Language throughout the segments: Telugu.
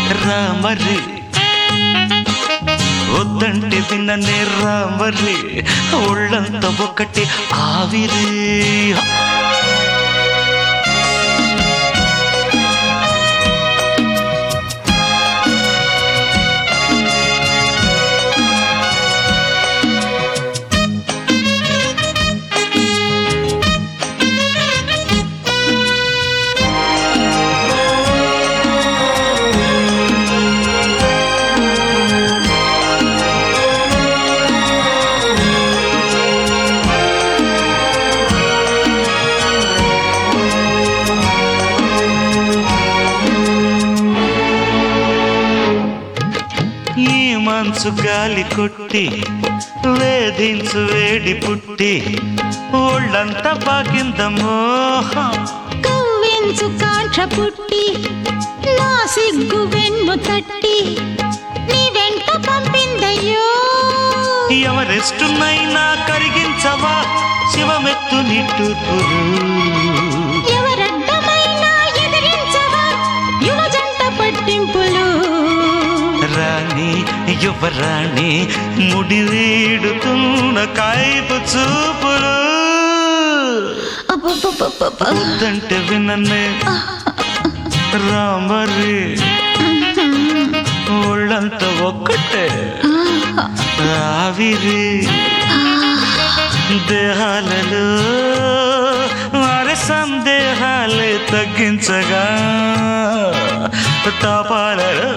రామరి వద్దంటే విన్ననే రామరి ఒళ్ళంతా ఒకటి ఆవిరి ఈ మంచు గాలి కొట్టి వేధించు వేడి పుట్టి ఒళ్ళంతా బాగింద మోహం కవ్వించు కాంక్ష పుట్టి నా సిగ్గు వెన్ను తట్టి నీ వెంట పంపిందయ్యో ఎవరెస్టునైనా కరిగించవా శివమెత్తు నిట్టూర్పులు ఎవరడ్డమైనా ఎదిరించవా యువ జంట పట్టింపులు రాణి యువరాణి ముడి వీడుతున్న కాయపు చూపులు అబ్బబ్బబ్బబ్బబ్బ. వద్దంటే విననే రామరి ఒళ్ళంతా ఒక్కటే ఆవిరి దేహాలలో వారి సందేహాలే తగ్గించగా తాపాలలో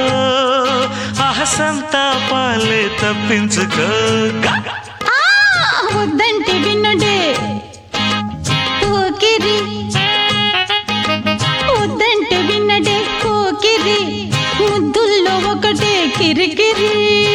అహసంతాపాలే తప్పించుకోగా ఆ, వద్దంటే విన్నడే పోకిరి వద్దంటే విన్నడే పోకిరి ముద్దుల్లో ఒకటే కిరికిరి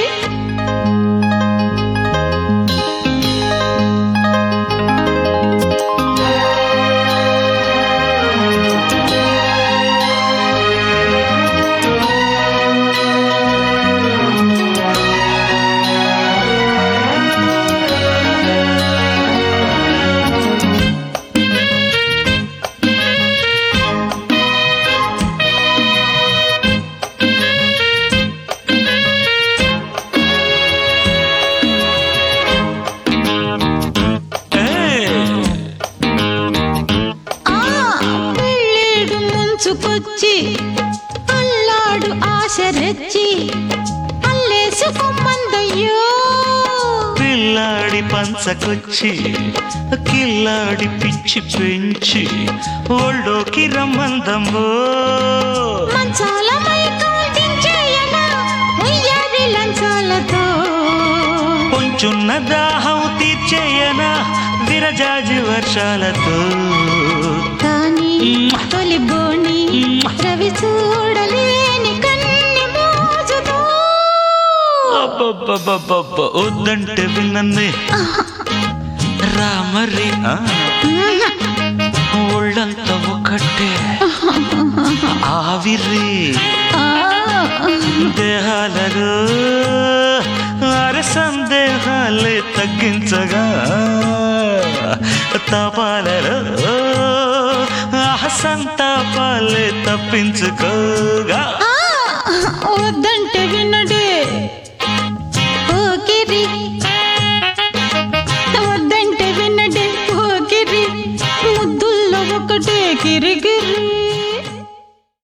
ఆ పెళ్ళేడు ముంచుకొచ్చి అల్లాడు ఆశ రెచ్చి అల్లేసుకోమందయ్యో పిల్లాడి పంచకొచ్చి కిల్లాడి పిచ్చి పెంచి ఒళ్ళోకి రమ్మందమ్మో మంచాల మైకం దించేయనా ఉయ్యారి లంచాలతో కొంచున్న దాహం తీర్చేయనా విరజాజి వర్షాలతో కానీ తొలి బోని రవి చూడలేని కన్ని మోజుతో అబ్బబ్బబ్బబ్బబ్బ, వద్దంటే విన్నన్నే రామరి ఆ, ఒళ్ళంతా ఒకటే ఆవిరి ఆ, దేహాలలో అర సందేహాలే తగ్గించగా తపాలలో అహసంతాపాలే తప్పించుకోగా ఆ, వద్దంటే వినడే